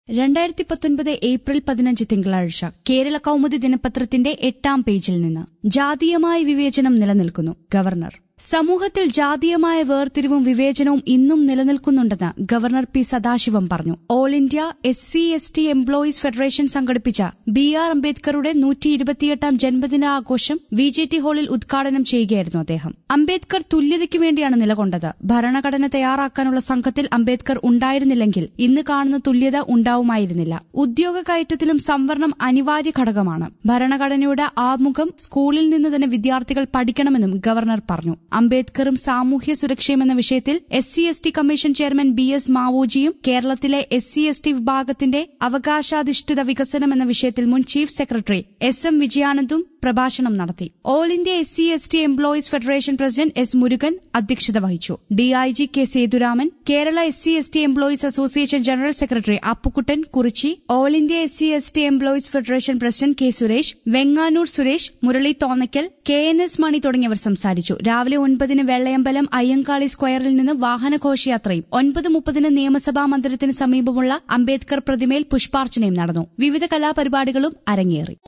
രണ്ടായിരത്തി പത്തൊൻപത് ഏപ്രിൽ പതിനഞ്ച് തിങ്കളാഴ്ച കേരള കൗമുദി ദിനപത്രത്തിന്റെ എട്ടാം പേജിൽ നിന്ന് ജാതീയമായ വിവേചനം നിലനിൽക്കുന്നു ഗവർണർ സമൂഹത്തിൽ ജാതീയമായ വേർതിരിവും വിവേചനവും ഇന്നും നിലനിൽക്കുന്നുണ്ടെന്ന് ഗവർണർ പി സദാശിവം പറഞ്ഞു all India S C S T employees federation സംഘടിപ്പിച്ച ബി ആർ അംബേദ്കറുടെ നൂറ്റി ഇരുപത്തിയെട്ടാം ജന്മദിനാഘോഷം വി ജെ ടി ഹാളിൽ ഉദ്ഘാടനം ചെയ്യുകയായിരുന്നു അദ്ദേഹം അംബേദ്കർ തുല്യതയ്ക്ക് വേണ്ടിയാണ് നിലകൊണ്ടത് ഭരണഘടന തയ്യാറാക്കാനുള്ള സംഘത്തിൽ അംബേദ്കർ ഉണ്ടായിരുന്നില്ലെങ്കിൽ ഇന്ന് കാണുന്ന തുല്യത ഉണ്ടാവുമായിരുന്നില്ല ഉദ്യോഗ കയറ്റത്തിലും സംവരണം അനിവാര്യ ഘടകമാണ് ഭരണഘടനയുടെ ആമുഖം സ്കൂളിൽ നിന്ന് തന്നെ വിദ്യാർത്ഥികൾ പഠിക്കണമെന്നും ഗവർണർ പറഞ്ഞു അംബേദ്കറും സാമൂഹ്യ സുരക്ഷയും എന്ന വിഷയത്തിൽ S C S T commission chairman B S മാവോജിയും കേരളത്തിലെ എസ് സി എസ് ടി വിഭാഗത്തിന്റെ അവകാശാധിഷ്ഠിത വികസനം എന്ന വിഷയത്തിൽ മുൻ ചീഫ് സെക്രട്ടറി എസ് എം വിജയാനന്ദും പ്രഭാഷണം നടത്തി all India S C S T employees federation president S Murugan അധ്യക്ഷത വഹിച്ചു DIG K Sethuraman Kerala S C S T employees association general secretary Appukuttan Kurichi all India S C S T employees federation president K Suresh Venganoor Suresh Murali Thonnakkal K N S Mani തുടങ്ങിയവർ സംസാരിച്ചു രാവിലെ ഒൻപതിന് വെള്ളയമ്പലം അയ്യങ്കാളി സ്ക്വയറിൽ നിന്ന് വാഹനഘോഷയാത്രയും ഒൻപത് മുപ്പതിന് നിയമസഭാ മന്ദിരത്തിന് സമീപമുള്ള അംബേദ്കർ പ്രതിമയിൽ പുഷ്പാർച്ചനയും നടന്നു വിവിധ കലാപരിപാടികളും അരങ്ങേറി